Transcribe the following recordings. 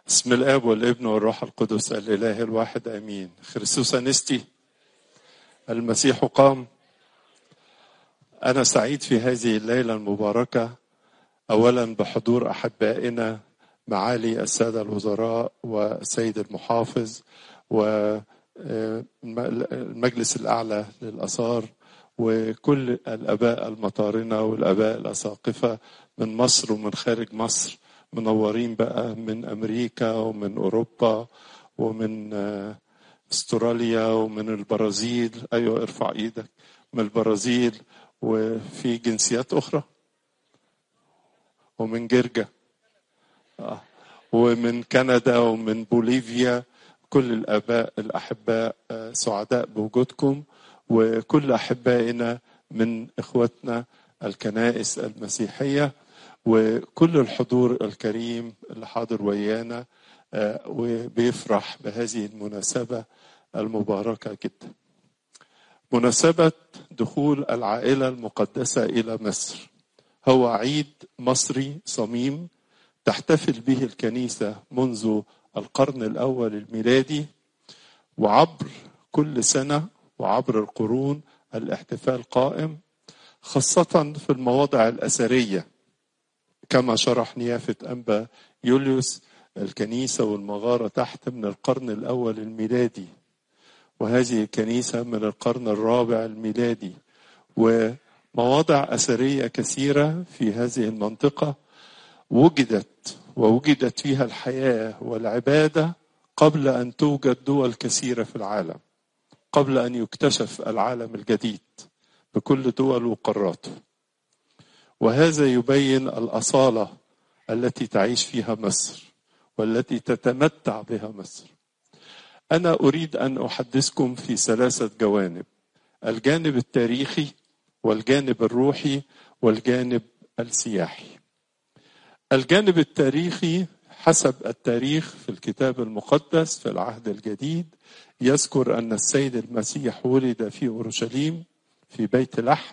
بسم الاب والابن والروح القدس الاله الواحد امين خريستوس انستي المسيح قام انا سعيد في هذه الليله المباركه اولا بحضور احبائنا معالي الساده الوزراء والسيد المحافظ والمجلس الاعلى للاثار وكل الاباء المطارنه والاباء الاساقفه من مصر ومن خارج مصر منورين بقى من امريكا ومن اوروبا ومن استراليا ومن البرازيل ايوه ارفع ايدك من البرازيل وفي جنسيات اخرى ومن جرجا آه. ومن كندا ومن بوليفيا كل الاباء الاحباء سعداء بوجودكم وكل احبائنا من اخوتنا الكنائس المسيحيه وكل الحضور الكريم اللي حاضر ويانا وبيفرح بهذه المناسبة المباركة جدا مناسبة دخول العائلة المقدسة إلى مصر هو عيد مصري صميم تحتفل به الكنيسة منذ القرن الأول الميلادي وعبر كل سنة وعبر القرون الاحتفال قائم خاصة في المواضع الأثرية كما شرح نيافة أنبا يوليوس الكنيسة والمغارة تحت من القرن الأول الميلادي وهذه الكنيسة من القرن الرابع الميلادي ومواضع أثرية كثيرة في هذه المنطقة وجدت ووجدت فيها الحياة والعبادة قبل أن توجد دول كثيرة في العالم قبل أن يكتشف العالم الجديد بكل دول وقاراته وهذا يبين الاصاله التي تعيش فيها مصر والتي تتمتع بها مصر انا اريد ان احدثكم في ثلاثه جوانب الجانب التاريخي والجانب الروحي والجانب السياحي الجانب التاريخي حسب التاريخ في الكتاب المقدس في العهد الجديد يذكر ان السيد المسيح ولد في اورشليم في بيت لحم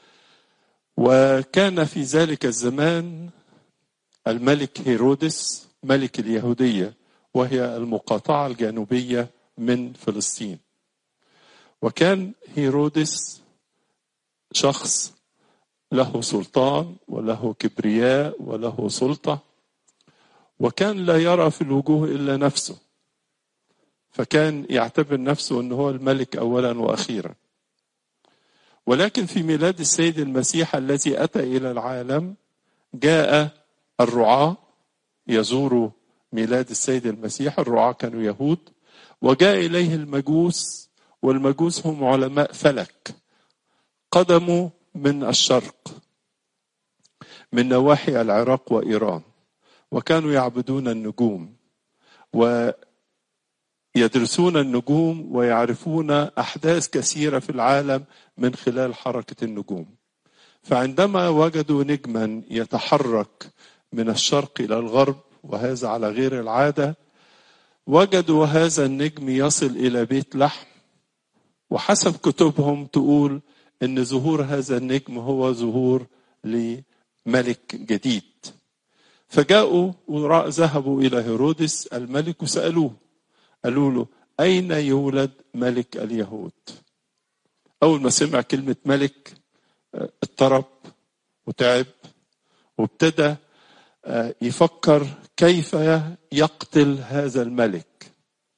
وكان في ذلك الزمان الملك هيرودس ملك اليهودية وهي المقاطعة الجنوبية من فلسطين وكان هيرودس شخص له سلطان وله كبرياء وله سلطة وكان لا يرى في الوجوه إلا نفسه فكان يعتبر نفسه أنه هو الملك أولا وأخيرا ولكن في ميلاد السيد المسيح الذي اتى الى العالم جاء الرعاة يزوروا ميلاد السيد المسيح الرعاة كانوا يهود وجاء اليه المجوس والمجوس هم علماء فلك قدموا من الشرق من نواحي العراق وايران وكانوا يعبدون النجوم و يدرسون النجوم ويعرفون احداث كثيره في العالم من خلال حركه النجوم فعندما وجدوا نجما يتحرك من الشرق الى الغرب وهذا على غير العاده وجدوا هذا النجم يصل الى بيت لحم وحسب كتبهم تقول ان ظهور هذا النجم هو ظهور لملك جديد فجاءوا وذهبوا الى هيرودس الملك وسالوه قالوا له أين يولد ملك اليهود أول ما سمع كلمة ملك اضطرب وتعب وابتدى يفكر كيف يقتل هذا الملك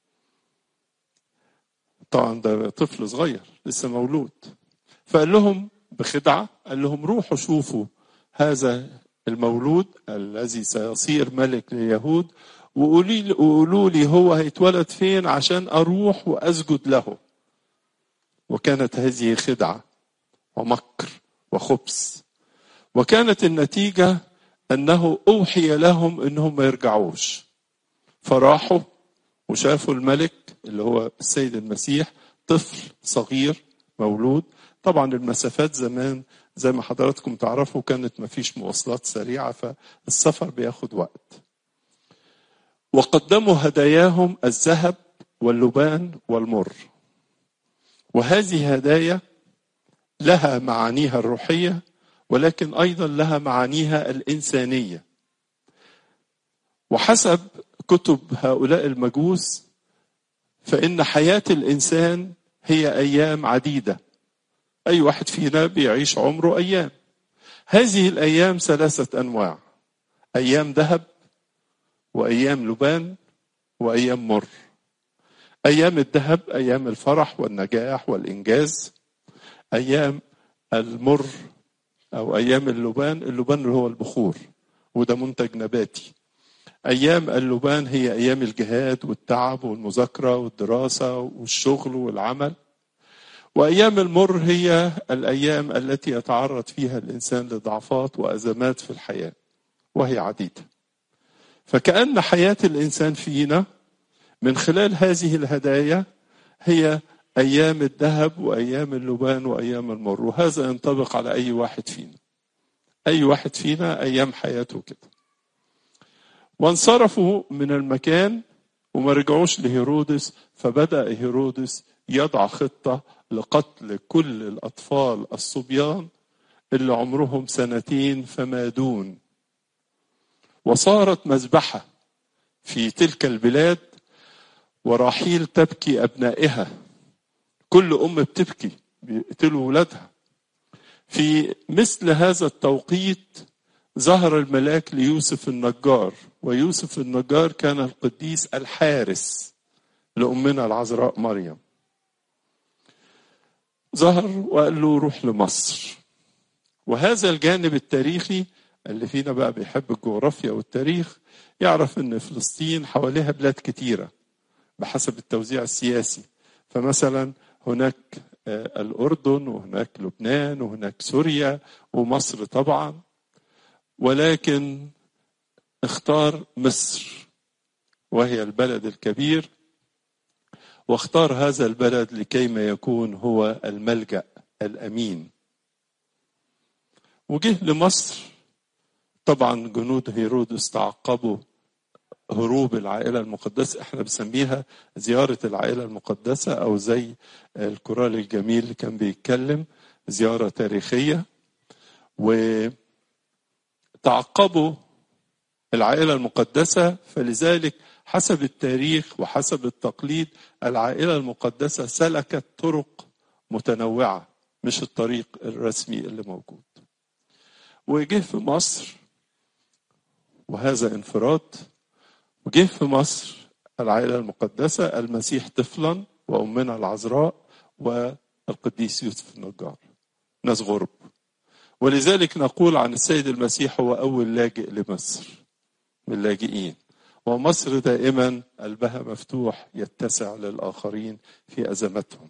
طبعا ده طفل صغير لسه مولود فقال لهم بخدعة قال لهم روحوا شوفوا هذا المولود الذي سيصير ملك لليهود وقولوا لي هو هيتولد فين عشان اروح واسجد له وكانت هذه خدعه ومكر وخبث وكانت النتيجه انه اوحي لهم انهم ما يرجعوش فراحوا وشافوا الملك اللي هو السيد المسيح طفل صغير مولود طبعا المسافات زمان زي ما حضراتكم تعرفوا كانت ما فيش مواصلات سريعه فالسفر بياخد وقت وقدموا هداياهم الذهب واللبان والمر وهذه هدايا لها معانيها الروحيه ولكن ايضا لها معانيها الانسانيه وحسب كتب هؤلاء المجوس فإن حياة الإنسان هي أيام عديدة أي واحد فينا بيعيش عمره أيام هذه الأيام ثلاثة أنواع أيام ذهب وأيام لبان وأيام مر أيام الذهب أيام الفرح والنجاح والإنجاز أيام المر أو أيام اللبان اللبان اللي هو البخور وده منتج نباتي أيام اللبان هي أيام الجهاد والتعب والمذاكرة والدراسة والشغل والعمل وأيام المر هي الأيام التي يتعرض فيها الإنسان لضعفات وأزمات في الحياة وهي عديدة فكأن حياة الإنسان فينا من خلال هذه الهدايا هي أيام الذهب وأيام اللبان وأيام المر وهذا ينطبق على أي واحد فينا أي واحد فينا أيام حياته كده وانصرفوا من المكان وما رجعوش لهيرودس فبدأ هيرودس يضع خطة لقتل كل الأطفال الصبيان اللي عمرهم سنتين فما دون وصارت مذبحة في تلك البلاد وراحيل تبكي أبنائها كل أم بتبكي بيقتلوا ولادها في مثل هذا التوقيت ظهر الملاك ليوسف النجار ويوسف النجار كان القديس الحارس لأمنا العذراء مريم ظهر وقال له روح لمصر وهذا الجانب التاريخي اللي فينا بقى بيحب الجغرافيا والتاريخ يعرف ان فلسطين حواليها بلاد كتيره بحسب التوزيع السياسي فمثلا هناك الاردن وهناك لبنان وهناك سوريا ومصر طبعا ولكن اختار مصر وهي البلد الكبير واختار هذا البلد لكيما يكون هو الملجا الامين وجه لمصر طبعا جنود هيرودس تعقبوا هروب العائله المقدسه احنا بنسميها زياره العائله المقدسه او زي الكورال الجميل اللي كان بيتكلم زياره تاريخيه وتعقبوا العائله المقدسه فلذلك حسب التاريخ وحسب التقليد العائله المقدسه سلكت طرق متنوعه مش الطريق الرسمي اللي موجود وجه في مصر وهذا انفراد وجه في مصر العائلة المقدسة المسيح طفلا وأمنا العذراء والقديس يوسف النجار ناس غرب ولذلك نقول عن السيد المسيح هو أول لاجئ لمصر من اللاجئين ومصر دائما قلبها مفتوح يتسع للآخرين في أزمتهم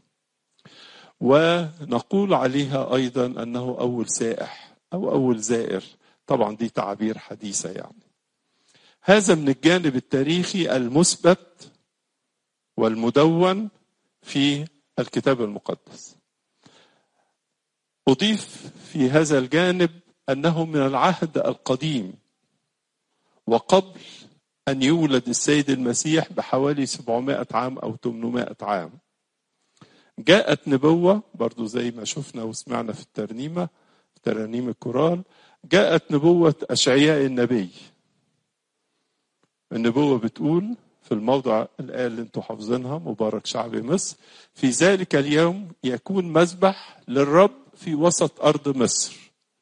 ونقول عليها أيضا أنه أول سائح أو أول زائر طبعا دي تعابير حديثة يعني هذا من الجانب التاريخي المثبت والمدون في الكتاب المقدس أضيف في هذا الجانب أنه من العهد القديم وقبل أن يولد السيد المسيح بحوالي 700 عام أو 800 عام جاءت نبوة برضو زي ما شفنا وسمعنا في الترنيمة في ترانيم الكورال جاءت نبوة أشعياء النبي النبوة بتقول في الموضع الآية اللي انتم حافظينها مبارك شعب مصر في ذلك اليوم يكون مذبح للرب في وسط أرض مصر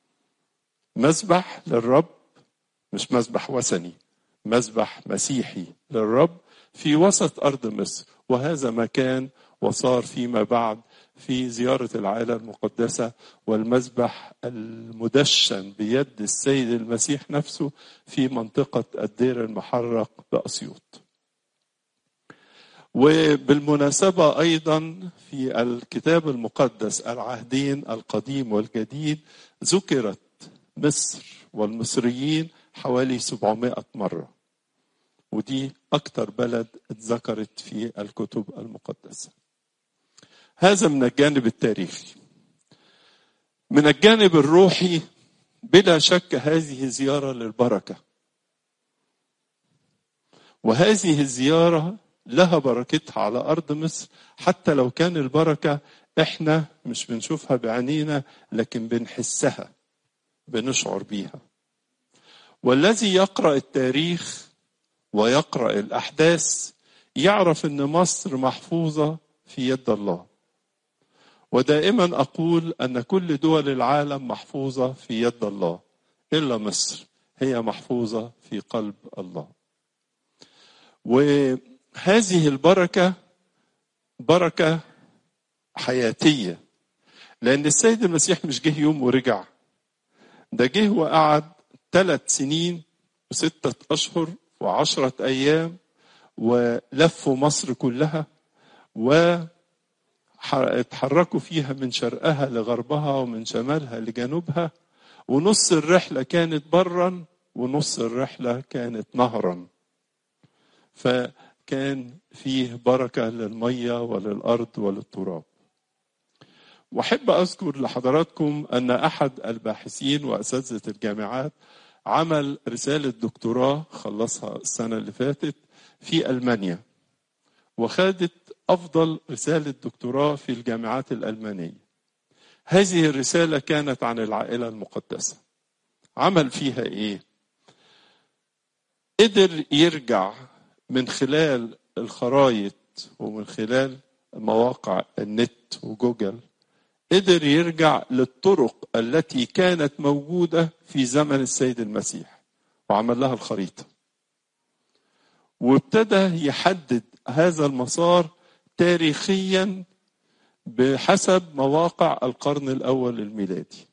مذبح للرب مش مذبح وثني مذبح مسيحي للرب في وسط أرض مصر وهذا ما كان وصار فيما بعد في زيارة العائلة المقدسة والمذبح المدشن بيد السيد المسيح نفسه في منطقة الدير المحرق بأسيوط وبالمناسبة أيضا في الكتاب المقدس العهدين القديم والجديد ذكرت مصر والمصريين حوالي 700 مرة ودي أكثر بلد اتذكرت في الكتب المقدسة هذا من الجانب التاريخي من الجانب الروحي بلا شك هذه زيارة للبركة وهذه الزيارة لها بركتها على أرض مصر حتى لو كان البركة إحنا مش بنشوفها بعينينا لكن بنحسها بنشعر بيها والذي يقرأ التاريخ ويقرأ الأحداث يعرف أن مصر محفوظة في يد الله ودائما أقول أن كل دول العالم محفوظة في يد الله إلا مصر هي محفوظة في قلب الله وهذه البركة بركة حياتية لأن السيد المسيح مش جه يوم ورجع ده جه وقعد ثلاث سنين وستة أشهر وعشرة أيام ولفوا مصر كلها واتحركوا فيها من شرقها لغربها ومن شمالها لجنوبها ونص الرحلة كانت برا ونص الرحلة كانت نهرا فكان فيه بركة للمية وللأرض وللتراب واحب اذكر لحضراتكم ان احد الباحثين واساتذه الجامعات عمل رساله دكتوراه خلصها السنه اللي فاتت في المانيا وخدت افضل رساله دكتوراه في الجامعات الالمانيه هذه الرساله كانت عن العائله المقدسه عمل فيها ايه قدر يرجع من خلال الخرايط ومن خلال مواقع النت وجوجل قدر يرجع للطرق التي كانت موجودة في زمن السيد المسيح وعمل لها الخريطة وابتدى يحدد هذا المسار تاريخيا بحسب مواقع القرن الأول الميلادي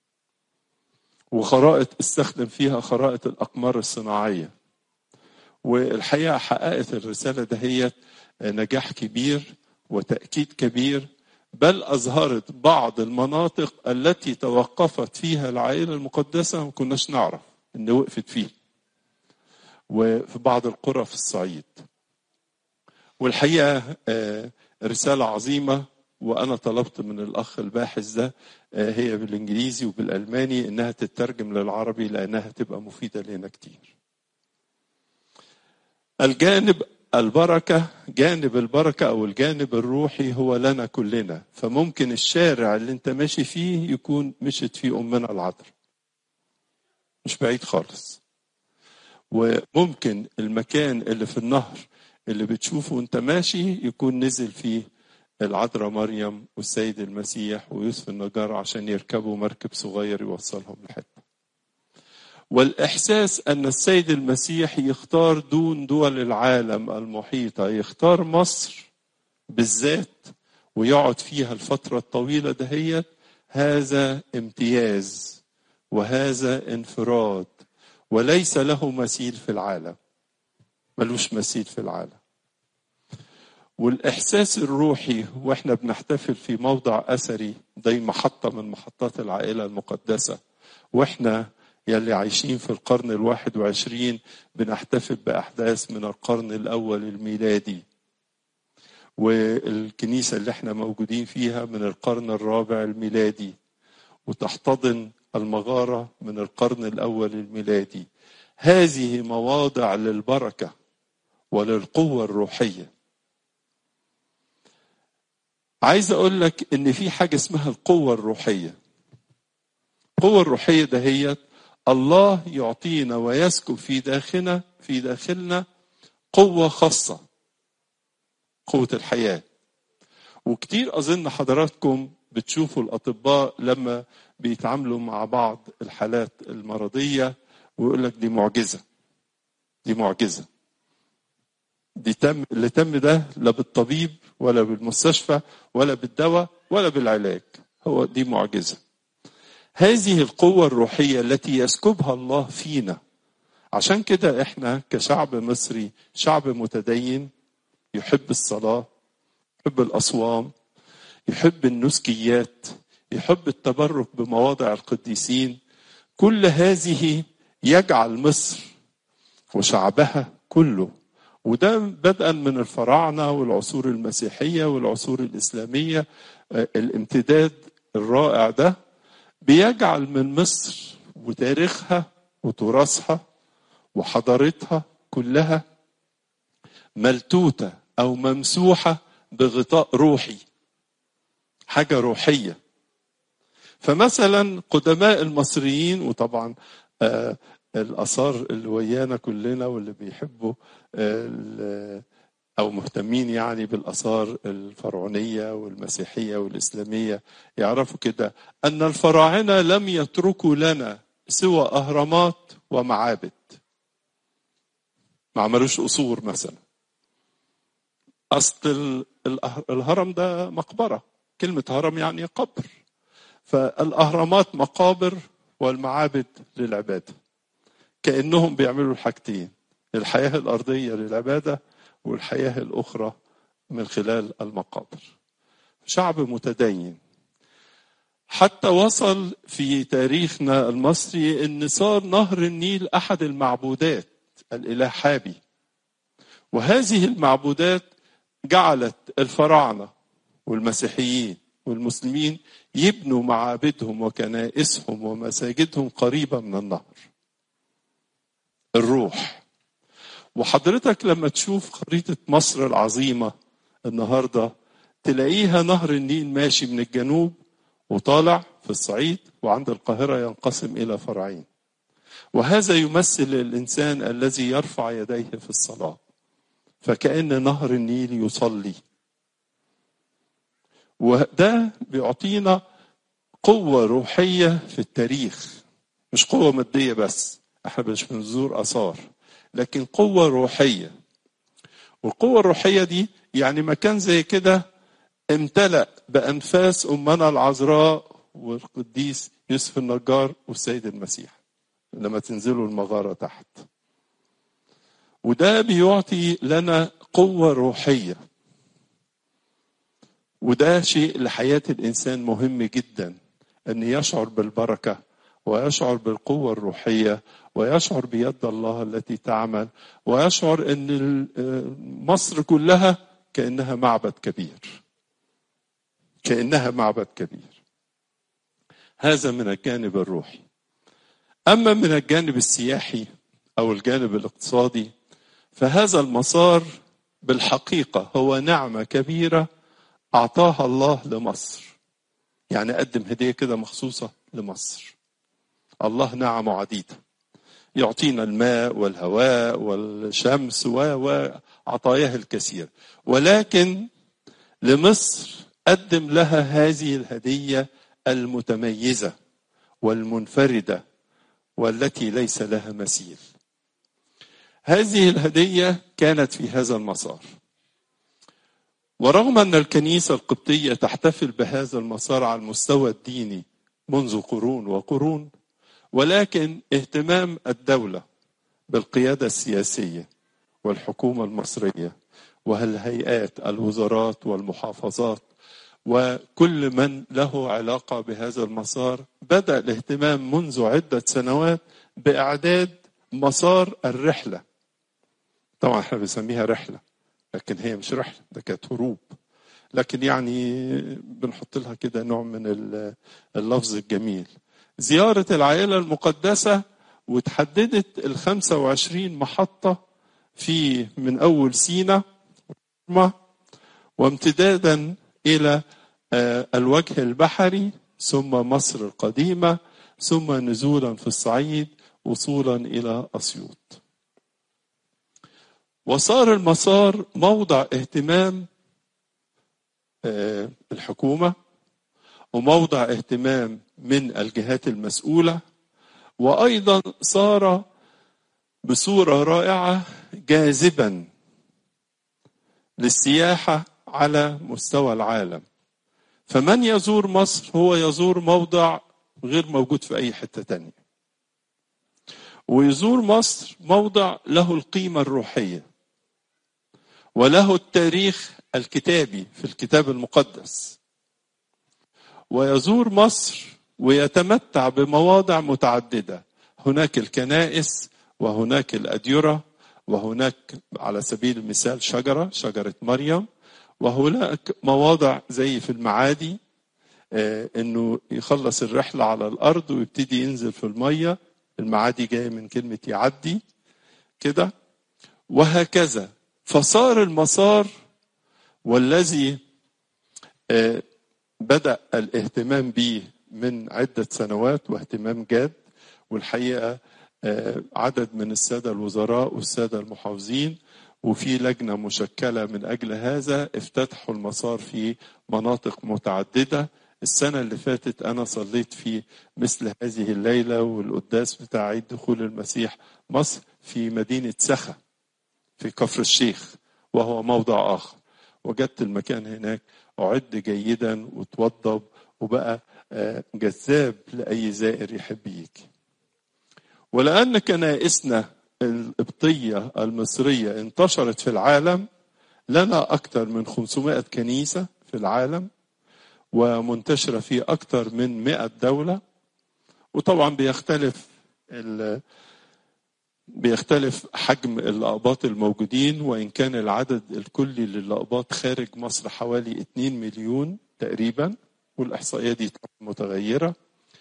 وخرائط استخدم فيها خرائط الأقمار الصناعية والحقيقة حققت الرسالة دهيت نجاح كبير وتأكيد كبير بل أظهرت بعض المناطق التي توقفت فيها العائلة المقدسة ما كناش نعرف إن وقفت فيه وفي بعض القرى في الصعيد والحقيقة رسالة عظيمة وأنا طلبت من الأخ الباحث ده هي بالإنجليزي وبالألماني إنها تترجم للعربي لأنها تبقى مفيدة لنا كتير الجانب البركة جانب البركة أو الجانب الروحي هو لنا كلنا فممكن الشارع اللي انت ماشي فيه يكون مشت فيه أمنا العذراء مش بعيد خالص وممكن المكان اللي في النهر اللي بتشوفه وانت ماشي يكون نزل فيه العذراء مريم والسيد المسيح ويوسف النجار عشان يركبوا مركب صغير يوصلهم لحته والإحساس أن السيد المسيح يختار دون دول العالم المحيطة يختار مصر بالذات ويقعد فيها الفترة الطويلة دهيت هذا امتياز وهذا انفراد وليس له مثيل في العالم ملوش مثيل في العالم والإحساس الروحي وإحنا بنحتفل في موضع أثري دي محطة من محطات العائلة المقدسة وإحنا يلي عايشين في القرن الواحد وعشرين بنحتفل بأحداث من القرن الأول الميلادي والكنيسة اللي احنا موجودين فيها من القرن الرابع الميلادي وتحتضن المغارة من القرن الأول الميلادي هذه مواضع للبركة وللقوة الروحية عايز أقول لك إن في حاجة اسمها القوة الروحية القوة الروحية دهيت الله يعطينا ويسكب في داخلنا في داخلنا قوة خاصة قوة الحياة وكتير أظن حضراتكم بتشوفوا الأطباء لما بيتعاملوا مع بعض الحالات المرضية ويقول لك دي معجزة دي معجزة دي تم اللي تم ده لا بالطبيب ولا بالمستشفى ولا بالدواء ولا بالعلاج هو دي معجزه هذه القوة الروحية التي يسكبها الله فينا عشان كده احنا كشعب مصري شعب متدين يحب الصلاة يحب الأصوام يحب النسكيات يحب التبرك بمواضع القديسين كل هذه يجعل مصر وشعبها كله وده بدءا من الفراعنة والعصور المسيحية والعصور الإسلامية الامتداد الرائع ده بيجعل من مصر وتاريخها وتراثها وحضارتها كلها ملتوته او ممسوحه بغطاء روحي حاجه روحيه فمثلا قدماء المصريين وطبعا الآثار اللي ويانا كلنا واللي بيحبوا ال- أو مهتمين يعني بالآثار الفرعونية والمسيحية والإسلامية يعرفوا كده أن الفراعنة لم يتركوا لنا سوى أهرامات ومعابد ما عملوش قصور مثلا أصل ال- الأه- الهرم ده مقبرة كلمة هرم يعني قبر فالأهرامات مقابر والمعابد للعبادة كأنهم بيعملوا الحاجتين الحياة الأرضية للعبادة والحياة الأخرى من خلال المقابر شعب متدين حتى وصل في تاريخنا المصري ان صار نهر النيل احد المعبودات الاله حابي وهذه المعبودات جعلت الفراعنه والمسيحيين والمسلمين يبنوا معابدهم وكنائسهم ومساجدهم قريبه من النهر الروح وحضرتك لما تشوف خريطه مصر العظيمه النهارده تلاقيها نهر النيل ماشي من الجنوب وطالع في الصعيد وعند القاهرة ينقسم إلى فرعين وهذا يمثل الإنسان الذي يرفع يديه في الصلاة فكأن نهر النيل يصلي وده بيعطينا قوة روحية في التاريخ مش قوة مادية بس احنا مش بنزور آثار لكن قوة روحية والقوة الروحية دي يعني مكان زي كده امتلأ بأنفاس أمنا العذراء والقديس يوسف النجار والسيد المسيح لما تنزلوا المغارة تحت وده بيعطي لنا قوة روحية وده شيء لحياة الإنسان مهم جدا أن يشعر بالبركة ويشعر بالقوة الروحية ويشعر بيد الله التي تعمل ويشعر أن مصر كلها كأنها معبد كبير كانها معبد كبير هذا من الجانب الروحي اما من الجانب السياحي او الجانب الاقتصادي فهذا المسار بالحقيقه هو نعمه كبيره اعطاها الله لمصر يعني قدم هديه كده مخصوصه لمصر الله نعمه عديده يعطينا الماء والهواء والشمس وعطاياه الكثير ولكن لمصر قدم لها هذه الهديه المتميزه والمنفرده والتي ليس لها مثيل هذه الهديه كانت في هذا المسار ورغم ان الكنيسه القبطيه تحتفل بهذا المسار على المستوى الديني منذ قرون وقرون ولكن اهتمام الدوله بالقياده السياسيه والحكومه المصريه والهيئات الوزارات والمحافظات وكل من له علاقه بهذا المسار بدا الاهتمام منذ عده سنوات باعداد مسار الرحله طبعا احنا بنسميها رحله لكن هي مش رحله ده كانت هروب لكن يعني بنحط لها كده نوع من اللفظ الجميل زياره العائله المقدسه وتحددت ال 25 محطه في من اول سينا وامتدادا الى الوجه البحري ثم مصر القديمه ثم نزولا في الصعيد وصولا الى اسيوط وصار المسار موضع اهتمام الحكومه وموضع اهتمام من الجهات المسؤوله وايضا صار بصوره رائعه جاذبا للسياحه على مستوى العالم فمن يزور مصر هو يزور موضع غير موجود في اي حته تانية ويزور مصر موضع له القيمه الروحيه وله التاريخ الكتابي في الكتاب المقدس ويزور مصر ويتمتع بمواضع متعدده هناك الكنائس وهناك الاديره وهناك على سبيل المثال شجره شجره مريم وهناك مواضع زي في المعادي انه يخلص الرحله على الارض ويبتدي ينزل في الميه المعادي جاي من كلمه يعدي كده وهكذا فصار المسار والذي بدا الاهتمام به من عده سنوات واهتمام جاد والحقيقه عدد من السادة الوزراء والسادة المحافظين وفي لجنة مشكلة من أجل هذا افتتحوا المسار في مناطق متعددة السنة اللي فاتت أنا صليت في مثل هذه الليلة والقداس بتاع عيد دخول المسيح مصر في مدينة سخا في كفر الشيخ وهو موضع آخر وجدت المكان هناك أعد جيدا وتوضب وبقى جذاب لأي زائر يحب يجي ولأن كنائسنا القبطية المصرية انتشرت في العالم لنا أكثر من 500 كنيسة في العالم ومنتشرة في أكثر من 100 دولة وطبعا بيختلف بيختلف حجم الأقباط الموجودين وإن كان العدد الكلي للأقباط خارج مصر حوالي 2 مليون تقريبا والإحصائية دي متغيرة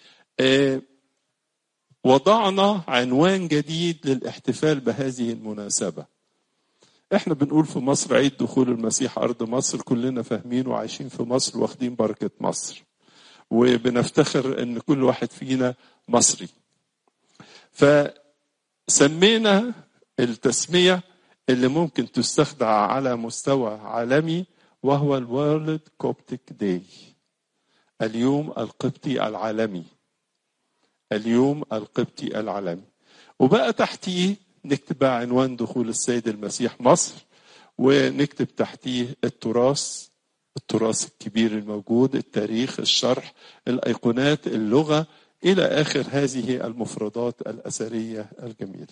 وضعنا عنوان جديد للاحتفال بهذه المناسبة احنا بنقول في مصر عيد دخول المسيح أرض مصر كلنا فاهمين وعايشين في مصر واخدين بركة مصر وبنفتخر ان كل واحد فينا مصري فسمينا التسمية اللي ممكن تستخدم على مستوى عالمي وهو الورلد كوبتيك داي اليوم القبطي العالمي اليوم القبطي العالمي وبقى تحتيه نكتب بقى عنوان دخول السيد المسيح مصر ونكتب تحتيه التراث التراث الكبير الموجود التاريخ الشرح الايقونات اللغه الى اخر هذه المفردات الاثريه الجميله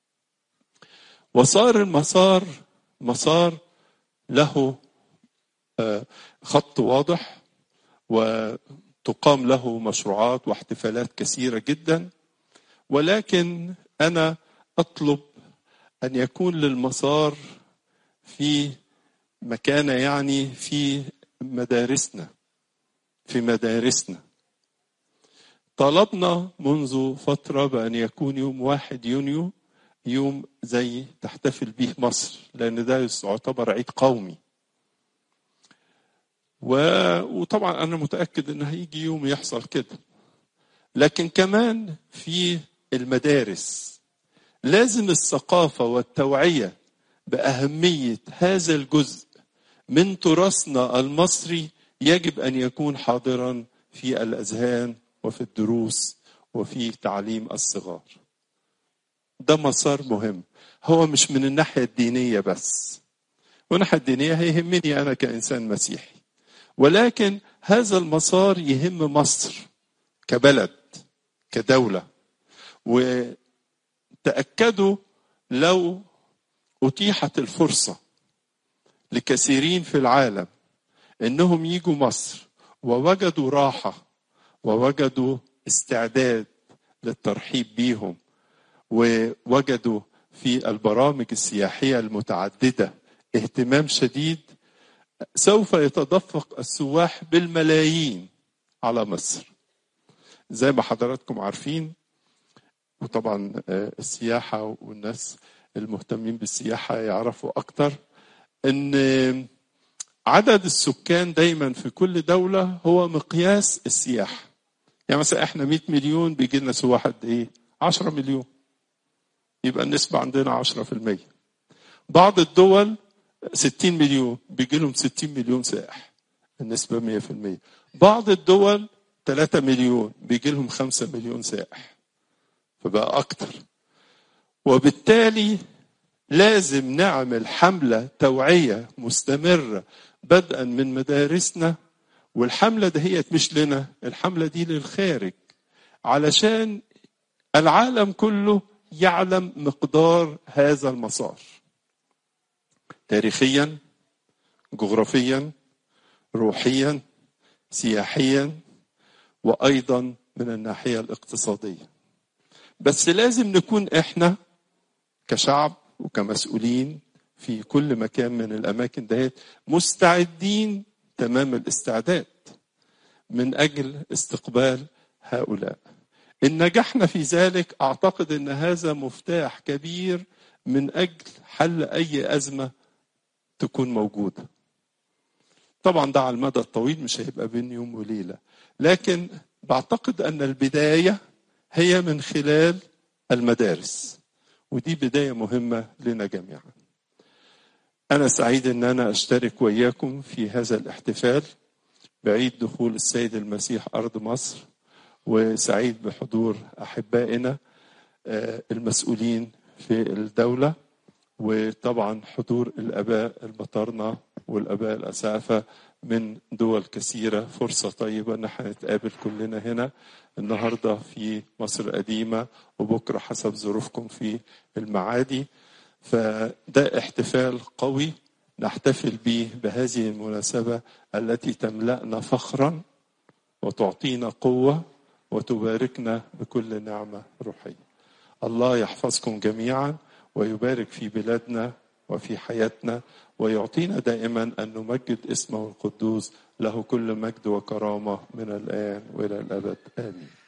وصار المسار مسار له خط واضح وتقام له مشروعات واحتفالات كثيره جدا ولكن انا اطلب ان يكون للمسار في مكانه يعني في مدارسنا في مدارسنا طلبنا منذ فترة بأن يكون يوم واحد يونيو يوم زي تحتفل به مصر لأن ده يعتبر عيد قومي و... وطبعا أنا متأكد أن هيجي يوم يحصل كده لكن كمان في المدارس لازم الثقافة والتوعية بأهمية هذا الجزء من تراثنا المصري يجب أن يكون حاضرا في الأذهان وفي الدروس وفي تعليم الصغار ده مسار مهم هو مش من الناحية الدينية بس والناحية الدينية هيهمني أنا كإنسان مسيحي ولكن هذا المسار يهم مصر كبلد كدولة وتأكدوا لو أتيحت الفرصة لكثيرين في العالم انهم يجوا مصر ووجدوا راحه ووجدوا استعداد للترحيب بيهم ووجدوا في البرامج السياحيه المتعدده اهتمام شديد سوف يتدفق السواح بالملايين على مصر زي ما حضراتكم عارفين وطبعا السياحه والناس المهتمين بالسياحه يعرفوا اكتر ان عدد السكان دايما في كل دولة هو مقياس السياحة يعني مثلا احنا 100 مليون بيجي لنا سواح قد ايه 10 مليون يبقى النسبة عندنا 10% بعض الدول 60 مليون بيجي لهم 60 مليون سائح النسبة 100% بعض الدول 3 مليون بيجي لهم 5 مليون سائح فبقى أكتر وبالتالي لازم نعمل حملة توعية مستمرة بدءا من مدارسنا والحملة دهيت مش لنا الحملة دي للخارج علشان العالم كله يعلم مقدار هذا المسار تاريخيا جغرافيا روحيا سياحيا وايضا من الناحيه الاقتصاديه بس لازم نكون احنا كشعب وكمسؤولين في كل مكان من الاماكن دهيت مستعدين تمام الاستعداد من اجل استقبال هؤلاء ان نجحنا في ذلك اعتقد ان هذا مفتاح كبير من اجل حل اي ازمه تكون موجوده طبعا ده على المدى الطويل مش هيبقى بين يوم وليله لكن بعتقد ان البدايه هي من خلال المدارس ودي بداية مهمة لنا جميعا أنا سعيد أن أنا أشترك وإياكم في هذا الاحتفال بعيد دخول السيد المسيح أرض مصر وسعيد بحضور أحبائنا المسؤولين في الدولة وطبعا حضور الآباء المطارنة والآباء الأسافة من دول كثيرة فرصة طيبة إن احنا نتقابل كلنا هنا النهاردة في مصر القديمة وبكرة حسب ظروفكم في المعادي فده احتفال قوي نحتفل به بهذه المناسبة التي تملأنا فخرا وتعطينا قوة وتباركنا بكل نعمة روحية الله يحفظكم جميعا ويبارك في بلادنا وفي حياتنا ويعطينا دائما ان نمجد اسمه القدوس له كل مجد وكرامه من الان والى الابد امين